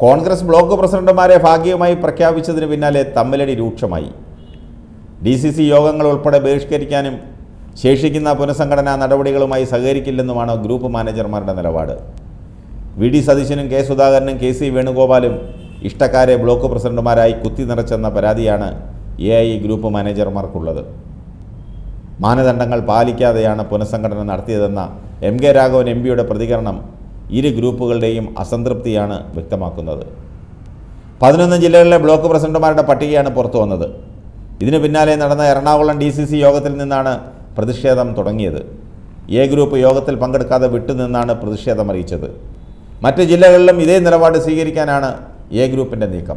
Congress block പ്രസിഡന്റുമാരെ ഭാഗികമായി പ്രഖ്യാപിച്ചതിന് പിന്നാലെ തമ്മിലടി രൂക്ഷമായി ഡി സി സി യോഗങ്ങൾ ഉൾപ്പെടെ ബഹിഷ്കരിക്കാനും ശേഷിക്കുന്ന പുനഃസംഘടനാ നടപടികളുമായി സഹകരിക്കില്ലെന്നുമാണ് ഗ്രൂപ്പ് മാനേജർമാരുടെ നിലപാട് വി ഡി സതീശനും കെ സുധാകരനും കെ സി വേണുഗോപാലും ഇഷ്ടക്കാരെ ബ്ലോക്ക് പ്രസിഡന്റുമാരായി കുത്തി നിറച്ചെന്ന പരാതിയാണ് എ ഐ ഗ്രൂപ്പ് മാനേജർമാർക്കുള്ളത് മാനദണ്ഡങ്ങൾ പാലിക്കാതെയാണ് പുനഃസംഘടന നടത്തിയതെന്ന എം കെ രാഘവൻ എം പിയുടെ പ്രതികരണം ഇരു ഗ്രൂപ്പുകളുടെയും അസംതൃപ്തിയാണ് വ്യക്തമാക്കുന്നത് പതിനൊന്ന് ജില്ലകളിലെ ബ്ലോക്ക് പ്രസിഡന്റുമാരുടെ പട്ടികയാണ് പുറത്തു വന്നത് ഇതിനു പിന്നാലെ നടന്ന എറണാകുളം ഡി സി സി യോഗത്തിൽ നിന്നാണ് പ്രതിഷേധം തുടങ്ങിയത് എ ഗ്രൂപ്പ് യോഗത്തിൽ പങ്കെടുക്കാതെ വിട്ടുനിന്നാണ് പ്രതിഷേധം അറിയിച്ചത് മറ്റ് ജില്ലകളിലും ഇതേ നിലപാട് സ്വീകരിക്കാനാണ് എ ഗ്രൂപ്പിൻ്റെ നീക്കം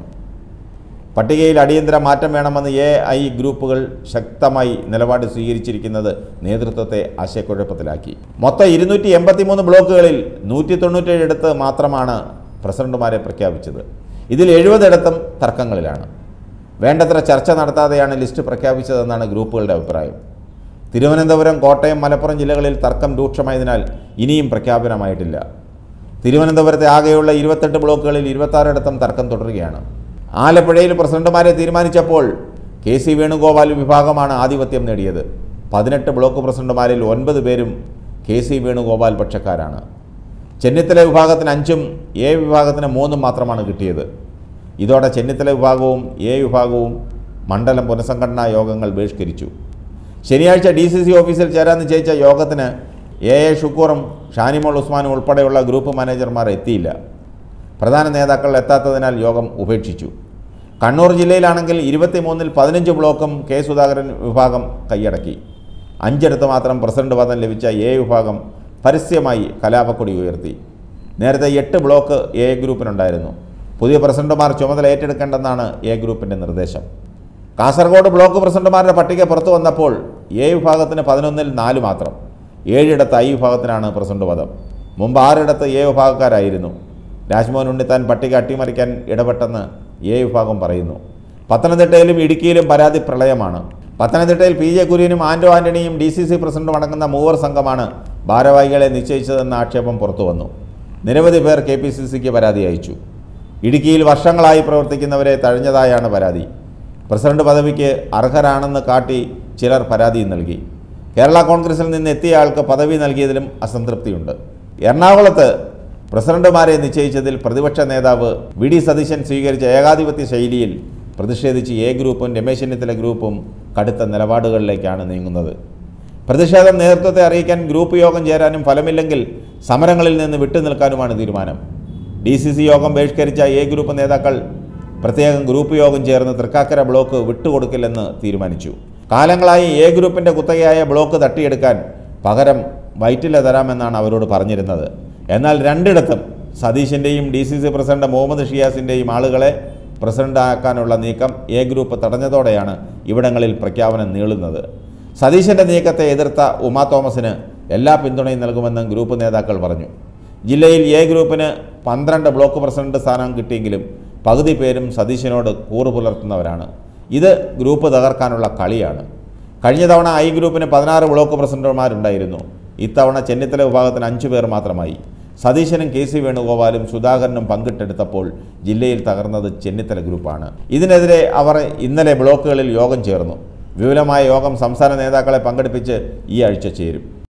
പട്ടികയിൽ അടിയന്തര മാറ്റം വേണമെന്ന് എ ഐ ഗ്രൂപ്പുകൾ ശക്തമായി നിലപാട് സ്വീകരിച്ചിരിക്കുന്നത് നേതൃത്വത്തെ ആശയക്കുഴപ്പത്തിലാക്കി മൊത്തം ഇരുന്നൂറ്റി എൺപത്തിമൂന്ന് ബ്ലോക്കുകളിൽ നൂറ്റി തൊണ്ണൂറ്റേഴിടത്ത് മാത്രമാണ് പ്രസിഡന്റുമാരെ പ്രഖ്യാപിച്ചത് ഇതിൽ എഴുപതിടത്തും തർക്കങ്ങളിലാണ് വേണ്ടത്ര ചർച്ച നടത്താതെയാണ് ലിസ്റ്റ് പ്രഖ്യാപിച്ചതെന്നാണ് ഗ്രൂപ്പുകളുടെ അഭിപ്രായം തിരുവനന്തപുരം കോട്ടയം മലപ്പുറം ജില്ലകളിൽ തർക്കം രൂക്ഷമായതിനാൽ ഇനിയും പ്രഖ്യാപനമായിട്ടില്ല തിരുവനന്തപുരത്തെ ആകെയുള്ള ഇരുപത്തെട്ട് ബ്ലോക്കുകളിൽ ഇരുപത്താറിടത്തും തർക്കം തുടരുകയാണ് ആലപ്പുഴയിൽ പ്രസിഡന്റുമാരെ തീരുമാനിച്ചപ്പോൾ കെ സി വേണുഗോപാൽ വിഭാഗമാണ് ആധിപത്യം നേടിയത് പതിനെട്ട് ബ്ലോക്ക് പ്രസിഡന്റുമാരിൽ ഒൻപത് പേരും കെ സി വേണുഗോപാൽ പക്ഷക്കാരാണ് ചെന്നിത്തല വിഭാഗത്തിന് അഞ്ചും എ വിഭാഗത്തിന് മൂന്നും മാത്രമാണ് കിട്ടിയത് ഇതോടെ ചെന്നിത്തല വിഭാഗവും എ വിഭാഗവും മണ്ഡലം പുനഃസംഘടനാ യോഗങ്ങൾ ബഹിഷ്കരിച്ചു ശനിയാഴ്ച ഡി സി സി ഓഫീസിൽ ചേരാൻ നിശ്ചയിച്ച യോഗത്തിന് എ എ ഷുക്കൂറും ഷാനിമോൾ ഉസ്മാനും ഉൾപ്പെടെയുള്ള ഗ്രൂപ്പ് മാനേജർമാർ എത്തിയില്ല പ്രധാന നേതാക്കൾ എത്താത്തതിനാൽ യോഗം ഉപേക്ഷിച്ചു കണ്ണൂർ ജില്ലയിലാണെങ്കിൽ ഇരുപത്തിമൂന്നിൽ പതിനഞ്ച് ബ്ലോക്കും കെ സുധാകരൻ വിഭാഗം കൈയടക്കി അഞ്ചിടത്ത് മാത്രം പ്രസിഡന്റ് പദം ലഭിച്ച എ വിഭാഗം പരസ്യമായി കലാപക്കൊടി ഉയർത്തി നേരത്തെ എട്ട് ബ്ലോക്ക് എ ഗ്രൂപ്പിനുണ്ടായിരുന്നു പുതിയ പ്രസിഡന്റുമാർ ചുമതല ഏറ്റെടുക്കേണ്ടെന്നാണ് എ ഗ്രൂപ്പിൻ്റെ നിർദ്ദേശം കാസർഗോഡ് ബ്ലോക്ക് പ്രസിഡന്റുമാരുടെ പട്ടിക പുറത്തു വന്നപ്പോൾ എ വിഭാഗത്തിന് പതിനൊന്നിൽ നാല് മാത്രം ഏഴിടത്ത് ഐ വിഭാഗത്തിനാണ് പ്രസിഡന്റ് പദം മുമ്പ് ആറിടത്ത് എ വിഭാഗക്കാരായിരുന്നു രാജ്മോഹൻ ഉണ്ണിത്താൻ പട്ടിക അട്ടിമറിക്കാൻ ഇടപെട്ടെന്ന് എ വിഭാഗം പറയുന്നു പത്തനംതിട്ടയിലും ഇടുക്കിയിലും പരാതി പ്രളയമാണ് പത്തനംതിട്ടയിൽ പി ജെ കുര്യനും ആൻഡോ ആന്റണിയും ഡി സി സി പ്രസിഡന്റും അടങ്ങുന്ന മൂവർ സംഘമാണ് ഭാരവാഹികളെ നിശ്ചയിച്ചതെന്ന ആക്ഷേപം പുറത്തു വന്നു നിരവധി പേർ കെ പി സി സിക്ക് പരാതി അയച്ചു ഇടുക്കിയിൽ വർഷങ്ങളായി പ്രവർത്തിക്കുന്നവരെ തഴഞ്ഞതായാണ് പരാതി പ്രസിഡന്റ് പദവിക്ക് അർഹരാണെന്ന് കാട്ടി ചിലർ പരാതി നൽകി കേരള കോൺഗ്രസിൽ നിന്ന് എത്തിയ ആൾക്ക് പദവി നൽകിയതിലും അസംതൃപ്തിയുണ്ട് എറണാകുളത്ത് പ്രസിഡന്റുമാരെ നിശ്ചയിച്ചതിൽ പ്രതിപക്ഷ നേതാവ് വി ഡി സതീശൻ സ്വീകരിച്ച ഏകാധിപത്യ ശൈലിയിൽ പ്രതിഷേധിച്ച് എ ഗ്രൂപ്പും രമേശ് ചെന്നിത്തല ഗ്രൂപ്പും കടുത്ത നിലപാടുകളിലേക്കാണ് നീങ്ങുന്നത് പ്രതിഷേധം നേതൃത്വത്തെ അറിയിക്കാൻ ഗ്രൂപ്പ് യോഗം ചേരാനും ഫലമില്ലെങ്കിൽ സമരങ്ങളിൽ നിന്ന് വിട്ടുനിൽക്കാനുമാണ് തീരുമാനം ഡി സി സി യോഗം ബഹിഷ്കരിച്ച എ ഗ്രൂപ്പ് നേതാക്കൾ പ്രത്യേകം ഗ്രൂപ്പ് യോഗം ചേർന്ന് തൃക്കാക്കര ബ്ലോക്ക് വിട്ടുകൊടുക്കില്ലെന്ന് തീരുമാനിച്ചു കാലങ്ങളായി എ ഗ്രൂപ്പിൻ്റെ കുത്തകയായ ബ്ലോക്ക് തട്ടിയെടുക്കാൻ പകരം വൈറ്റില തരാമെന്നാണ് അവരോട് പറഞ്ഞിരുന്നത് എന്നാൽ രണ്ടിടത്തും സതീശിൻ്റെയും D C C president Muhammad ഷിയാസിൻ്റെയും ആളുകളെ പ്രസിഡന്റ് ആക്കാനുള്ള നീക്കം എ ഗ്രൂപ്പ് തടഞ്ഞതോടെയാണ് ഇവിടങ്ങളിൽ പ്രഖ്യാപനം നീളുന്നത് സതീശൻ്റെ നീക്കത്തെ എതിർത്ത ഉമാ തോമസിന് എല്ലാ പിന്തുണയും നൽകുമെന്നും ഗ്രൂപ്പ് നേതാക്കൾ പറഞ്ഞു ജില്ലയിൽ എ ഗ്രൂപ്പിന് പന്ത്രണ്ട് ബ്ലോക്ക് പ്രസിഡന്റ് സ്ഥാനം കിട്ടിയെങ്കിലും പകുതി പേരും സതീശനോട് കൂറു പുലർത്തുന്നവരാണ് ഇത് ഗ്രൂപ്പ് തകർക്കാനുള്ള കളിയാണ് കഴിഞ്ഞ തവണ ഐ ഗ്രൂപ്പിന് പതിനാറ് ബ്ലോക്ക് പ്രസിഡന്റുമാരുണ്ടായിരുന്നു ഇത്തവണ ചെന്നിത്തല വിഭാഗത്തിന് അഞ്ചു പേർ മാത്രമായി സതീശനും കെ സി വേണുഗോപാലും സുധാകരനും പങ്കിട്ടെടുത്തപ്പോൾ ജില്ലയിൽ തകർന്നത് ചെന്നിത്തല ഗ്രൂപ്പാണ് ഇതിനെതിരെ അവർ ഇന്നലെ ബ്ലോക്കുകളിൽ യോഗം ചേർന്നു വിപുലമായ യോഗം സംസ്ഥാന നേതാക്കളെ പങ്കെടുപ്പിച്ച് ഈ ആഴ്ച ചേരും